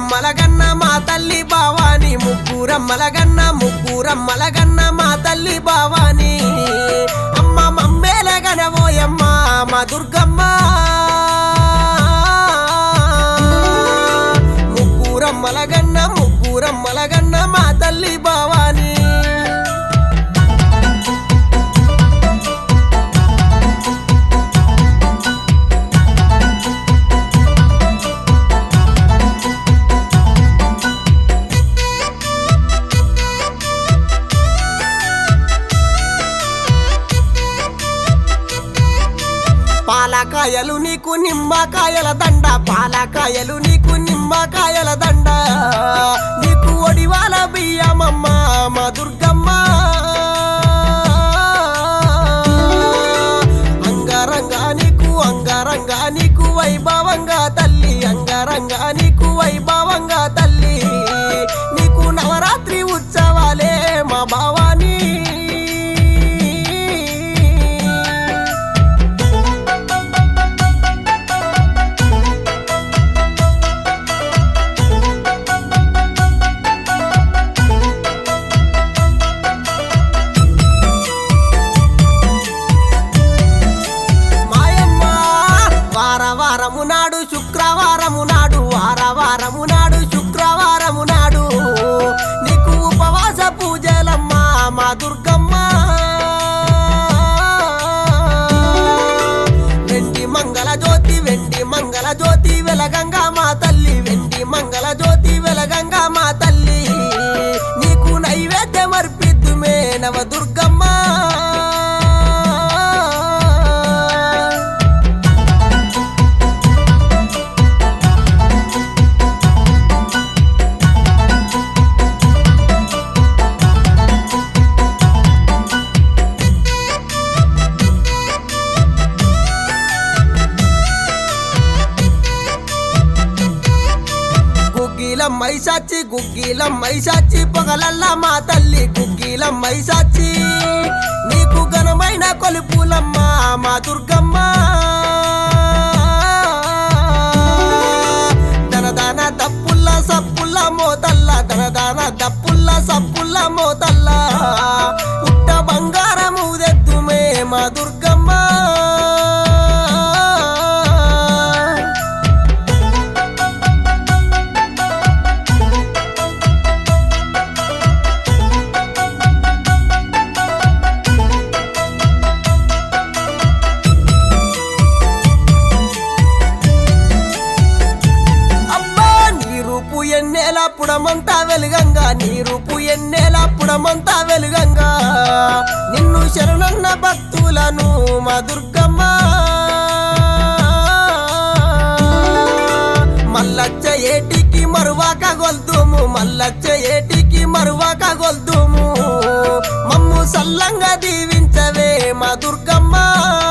ముగ్గురమ్మలగన్న మా తల్లి భావాని ముగ్గురమ్మలగన్న ముగ్గురమ్మలగన్న మా తల్లి భావాని అమ్మ మమ్మేల గనవోయమ్మ మా దుర్గమ్మ ముగ్గురమ్మలగన్న ముగ్గురమ్మలగన్న మా తల్లి భావాని పాలకాయలు నీకు నిమ్మకాయల దండ పాలకాయలు నీకు నిమ్మకాయల దండ నీకు ఒడివాల బియ్యమమ్మ మా దుర్గమ్మ అంగరంగా నీకు అంగరంగా నీకు వైభవంగా తల్లి అంగరంగా నీకు వైభవంగా తల్లి నీకు నవరాత్రి ఉత్సవాలే మా భావాని మాయమ్మ వార వారము నాడు శుక్రవారము నాడు వార వారము నాడు శుక్రవారము నాడు నీకు ఉపవాస పూజలమ్మ మా దుర్గమ్మ వెండి మంగళ జ్యోతి వెండి మంగళ జ్యోతి వెలగంగా మా తల్లి వెండి మంగళ జ్యోతి వెలగంగా మా తల్లి నీకు నైవేద్యం అర్పిద్దుమే నవ దుర్గమ్మ గుగ్గిలం మైసాచి గుగ్గిలం మైసాచి పొగలల్లా మా తల్లి గుగ్గిలం మైసాచి నీకు ఘనమైన కొలుపులమ్మ మా దుర్గమ్మ దనదాన దప్పుల్ల సప్పుల్ల మోతల్ల దనదాన దప్పుల్ల సప్పుల్ల మోతల్ల పుట్ట బంగారము దెత్తుమే మా దుర్గమ్మ అబ్బా నీ రూపు ఎన్నేల పుడమంతా వెలుగంగా నీ రూపు ఎన్నేల పుడమంతా వెలుగంగా నిన్ను శరణన్న భక్తులను మా దుర్గమ్మ మల్లచ్చ ఏటికి మరువాక గొల్దుము మల్లచ్చ ఏటికి మరువాక గొల్దుము మమ్ము సల్లంగా దీవించవే మా దుర్గమ్మ